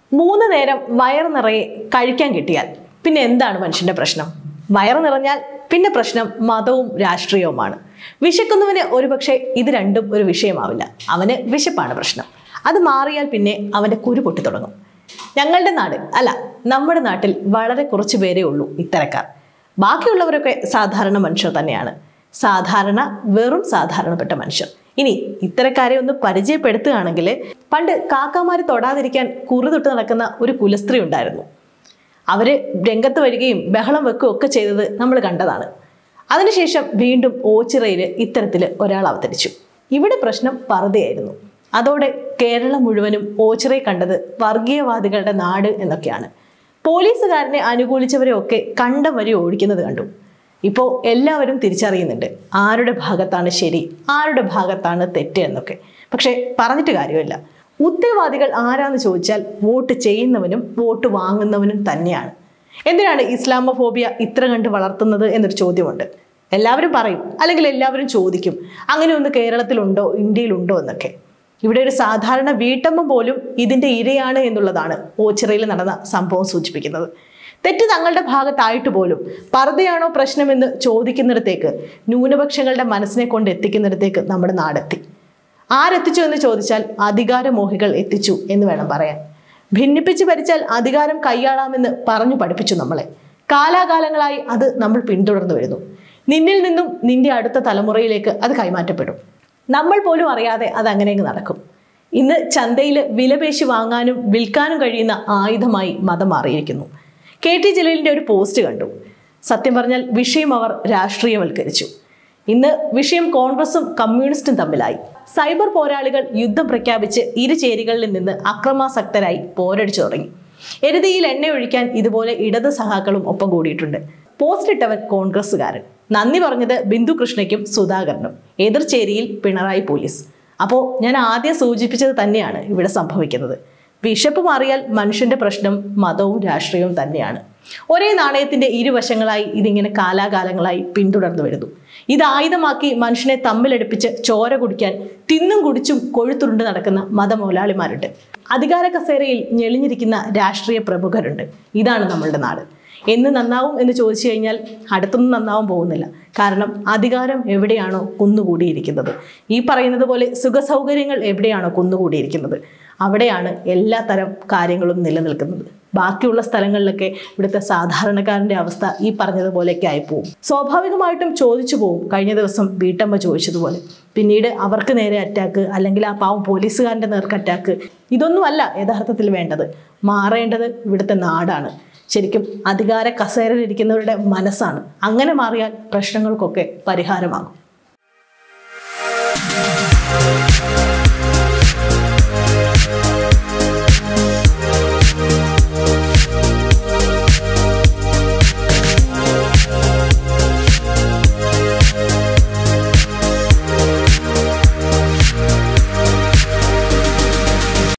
മൂന്ന് നേരം വയറ് നിറയെ കഴിക്കാൻ കിട്ടിയാൽ പിന്നെ എന്താണ് മനുഷ്യന്റെ പ്രശ്നം വയറ് നിറഞ്ഞാൽ പിന്നെ പ്രശ്നം മതവും രാഷ്ട്രീയവുമാണ് വിശക്കുന്നവന് ഒരുപക്ഷെ ഇത് രണ്ടും ഒരു വിഷയമാവില്ല അവന് വിശപ്പാണ് പ്രശ്നം അത് മാറിയാൽ പിന്നെ അവന്റെ കുരു പൊട്ടി തുടങ്ങും ഞങ്ങളുടെ നാട് അല്ല നമ്മുടെ നാട്ടിൽ വളരെ കുറച്ച് പേരേ ഉള്ളൂ ഇത്തരക്കാർ ബാക്കിയുള്ളവരൊക്കെ സാധാരണ മനുഷ്യർ തന്നെയാണ് സാധാരണ വെറും സാധാരണപ്പെട്ട മനുഷ്യർ ഇനി ഇത്തരക്കാരെ ഒന്ന് പരിചയപ്പെടുത്തുകയാണെങ്കിൽ പണ്ട് കാക്കാമാര് തൊടാതിരിക്കാൻ കുറി തൊട്ട് നടക്കുന്ന ഒരു കുലസ്ത്രീ ഉണ്ടായിരുന്നു അവര് രംഗത്ത് വരികയും ബഹളം വെക്കുകയും ഒക്കെ ചെയ്തത് നമ്മൾ കണ്ടതാണ് അതിനുശേഷം വീണ്ടും ഓച്ചിറയിൽ ഇത്തരത്തിൽ ഒരാൾ അവതരിച്ചു ഇവിടെ പ്രശ്നം പറുതയായിരുന്നു അതോടെ കേരളം മുഴുവനും ഓച്ചിറയെ കണ്ടത് വർഗീയവാദികളുടെ നാട് എന്നൊക്കെയാണ് പോലീസുകാരനെ അനുകൂലിച്ചവരെ ഒക്കെ കണ്ടം വരി ഓടിക്കുന്നത് കണ്ടു ഇപ്പോൾ എല്ലാവരും തിരിച്ചറിയുന്നുണ്ട് ആരുടെ ഭാഗത്താണ് ശരി ആരുടെ ഭാഗത്താണ് തെറ്റ് എന്നൊക്കെ പക്ഷെ പറഞ്ഞിട്ട് കാര്യമില്ല ഉത്തരവാദികൾ ആരാന്ന് ചോദിച്ചാൽ വോട്ട് ചെയ്യുന്നവനും വോട്ട് വാങ്ങുന്നവനും തന്നെയാണ് എന്തിനാണ് ഇസ്ലാമോഫോബിയ ഇത്ര കണ്ട് വളർത്തുന്നത് എന്നൊരു ചോദ്യമുണ്ട് എല്ലാവരും പറയും അല്ലെങ്കിൽ എല്ലാവരും ചോദിക്കും അങ്ങനെ ഒന്ന് കേരളത്തിലുണ്ടോ ഇന്ത്യയിലുണ്ടോ എന്നൊക്കെ ഇവിടെ ഒരു സാധാരണ വീട്ടമ്മ പോലും ഇതിന്റെ ഇരയാണ് എന്നുള്ളതാണ് ഓച്ചിറയിൽ നടന്ന സംഭവം സൂചിപ്പിക്കുന്നത് തെറ്റ് തങ്ങളുടെ ഭാഗത്തായിട്ട് പോലും പർദ്ദയാണോ പ്രശ്നമെന്ന് ചോദിക്കുന്നിടത്തേക്ക് ന്യൂനപക്ഷങ്ങളുടെ മനസ്സിനെ കൊണ്ട് എത്തിക്കുന്നിടത്തേക്ക് നമ്മുടെ നാടെത്തി ആരെത്തിച്ചു എന്ന് ചോദിച്ചാൽ അധികാരമോഹികൾ എത്തിച്ചു എന്ന് വേണം പറയാൻ ഭിന്നിപ്പിച്ച് ഭരിച്ചാൽ അധികാരം കൈയാളാമെന്ന് പറഞ്ഞു പഠിപ്പിച്ചു നമ്മളെ കാലാകാലങ്ങളായി അത് നമ്മൾ പിന്തുടർന്നു വരുന്നു നിന്നിൽ നിന്നും നിന്റെ അടുത്ത തലമുറയിലേക്ക് അത് കൈമാറ്റപ്പെടും നമ്മൾ പോലും അറിയാതെ അത് അങ്ങനെ അങ്ങ് നടക്കും ഇന്ന് ചന്തയിൽ വിലപേശി വാങ്ങാനും വിൽക്കാനും കഴിയുന്ന ആയുധമായി മതം മാറിയിരിക്കുന്നു കെ ടി ജലീലിന്റെ ഒരു പോസ്റ്റ് കണ്ടു സത്യം പറഞ്ഞാൽ വിഷയം അവർ രാഷ്ട്രീയവൽക്കരിച്ചു ഇന്ന് വിഷയം കോൺഗ്രസും കമ്മ്യൂണിസ്റ്റും തമ്മിലായി സൈബർ പോരാളികൾ യുദ്ധം പ്രഖ്യാപിച്ച് ഇരു ചേരികളിൽ നിന്ന് അക്രമാസക്തരായി പോരടിച്ചു തുടങ്ങി എരുതിയിൽ എണ്ണ ഒഴിക്കാൻ ഇതുപോലെ ഇടത് സഹാക്കളും ഒപ്പം കൂടിയിട്ടുണ്ട് പോസ്റ്റ് ഇട്ടവൻ കോൺഗ്രസ്സുകാരൻ നന്ദി പറഞ്ഞത് ബിന്ദു കൃഷ്ണയ്ക്കും സുധാകരനും എതിർചേരിയിൽ പിണറായി പോലീസ് അപ്പോൾ ഞാൻ ആദ്യം സൂചിപ്പിച്ചത് തന്നെയാണ് ഇവിടെ സംഭവിക്കുന്നത് വിശപ്പ് മാറിയാൽ മനുഷ്യന്റെ പ്രശ്നം മതവും രാഷ്ട്രീയവും തന്നെയാണ് ഒരേ നാണയത്തിന്റെ ഇരുവശങ്ങളായി ഇതിങ്ങനെ കാലാകാലങ്ങളായി പിന്തുടർന്നു വരുന്നു ഇത് ആയുധമാക്കി മനുഷ്യനെ തമ്മിലടുപ്പിച്ച് ചോര കുടിക്കാൻ തിന്നും കുടിച്ചും കൊഴുത്തുരുണ്ട് നടക്കുന്ന മതമൊലാളിമാരുണ്ട് അധികാര കസേരയിൽ ഞെളിഞ്ഞിരിക്കുന്ന രാഷ്ട്രീയ പ്രമുഖരുണ്ട് ഇതാണ് നമ്മളുടെ നാട് എന്ന് നന്നാവും എന്ന് ചോദിച്ചു കഴിഞ്ഞാൽ അടുത്തൊന്നും നന്നാവും പോകുന്നില്ല കാരണം അധികാരം എവിടെയാണോ കുന്നുകൂടിയിരിക്കുന്നത് ഈ പറയുന്നത് പോലെ സുഖസൗകര്യങ്ങൾ എവിടെയാണോ കുന്നുകൂടിയിരിക്കുന്നത് അവിടെയാണ് എല്ലാ തരം കാര്യങ്ങളും നിലനിൽക്കുന്നത് ബാക്കിയുള്ള സ്ഥലങ്ങളിലൊക്കെ ഇവിടുത്തെ സാധാരണക്കാരൻ്റെ അവസ്ഥ ഈ പറഞ്ഞതുപോലെയൊക്കെ ആയിപ്പോവും സ്വാഭാവികമായിട്ടും ചോദിച്ചു പോവും കഴിഞ്ഞ ദിവസം വീട്ടമ്മ ചോദിച്ചതുപോലെ പിന്നീട് അവർക്ക് നേരെ അറ്റാക്ക് അല്ലെങ്കിൽ ആ പാവം പോലീസുകാരൻ്റെ നേർക്ക് അറ്റാക്ക് ഇതൊന്നുമല്ല യഥാർത്ഥത്തിൽ വേണ്ടത് മാറേണ്ടത് ഇവിടുത്തെ നാടാണ് ശരിക്കും അധികാര കസേരയിലിരിക്കുന്നവരുടെ മനസ്സാണ് അങ്ങനെ മാറിയാൽ പ്രശ്നങ്ങൾക്കൊക്കെ പരിഹാരമാകും